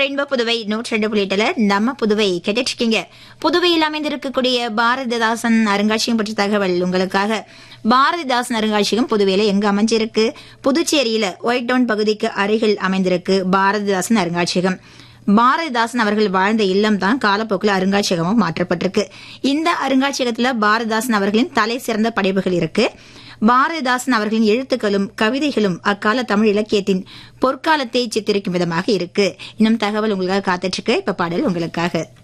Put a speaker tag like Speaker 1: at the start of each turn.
Speaker 1: rainbow Puduvai நூற்றி ரெண்டு புள்ளி எட்டுல நம்ம புதுவை கேட்டுட்டு இருக்கீங்க புதுவையில் அமைந்திருக்கக்கூடிய பாரதிதாசன் அருங்காட்சியகம் பற்றிய தகவல் உங்களுக்காக பாரதிதாசன் அருங்காட்சியகம் புதுவையில எங்க அமைஞ்சிருக்கு புதுச்சேரியில ஒயிட் டவுன் பகுதிக்கு அருகில் அமைந்திருக்கு பாரதிதாசன் அருங்காட்சியகம் பாரதிதாசன் அவர்கள் வாழ்ந்த இல்லம் தான் காலப்போக்கில் அருங்காட்சியகமும் மாற்றப்பட்டிருக்கு இந்த அருங்காட்சியகத்துல பாரதிதாசன் அவர்களின் தலை சிறந்த படைப்புகள் இருக்கு பாரதிதாசன் அவர்களின் எழுத்துக்களும் கவிதைகளும் அக்கால தமிழ் இலக்கியத்தின் பொற்காலத்தை சித்தரிக்கும் விதமாக இருக்கு இன்னும் தகவல் உங்களுக்காக காத்துட்டு இருக்கு இப்ப பாடல் உங்களுக்காக